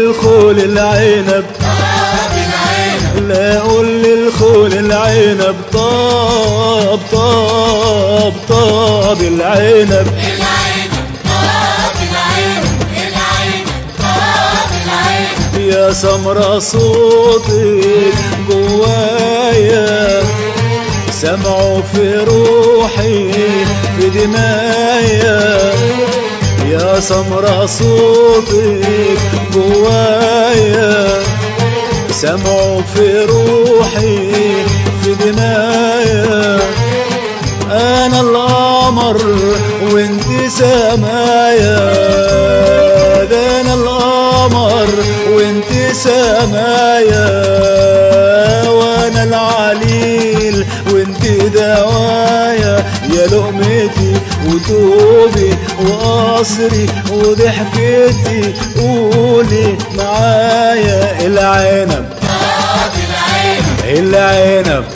للخول العنب لا اقول للخول العنب طاب طاب طاب العنب يا سمرة صوتك جوايا سمعوا في روحي في دمايا يا سمرة صوتك جوايا سمعوا في روحي في دمايا انا القمر وانت سمايا ده انا القمر وانت سمايا وانا العليل وانت دوايا يا لقمتي وتوبي وقصري وضحكتي قولي معايا العنب العنب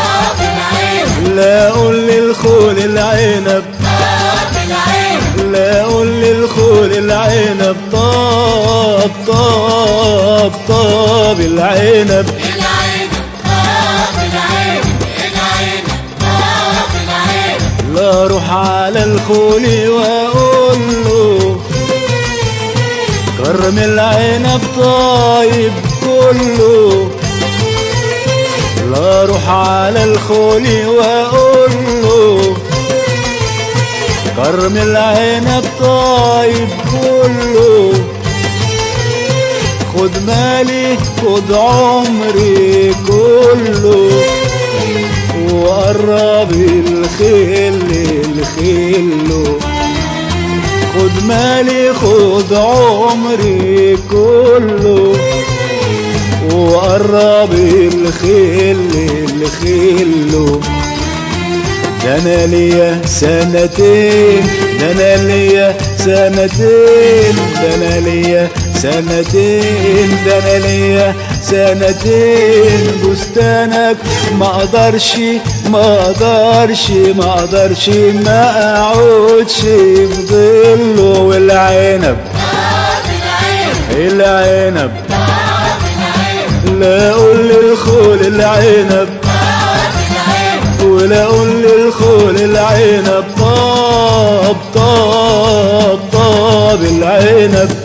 لا اقول للخول العنب لا اقول للخول العنب طاب طاب طاب العنب لا اروح على الخول واقول له كرم العنب طيب كله لا اروح على الخول واقول له كرم العنب طيب كله خد مالي خد عمري كله وقرب الخيل الخيل خد مالي خد عمري كله وقرب الخيل الخيل ده انا ليا سنتين ده انا ليا سنتين ده انا ليا سنتين ده انا ليا سنتين بستانك ما اقدرش ما اقدرش ما اقدرش ما اقعدش في ظله والعنب العنب لا اقول للخول العنب ولا اقول للخول العنب طاب طاب طاب العنب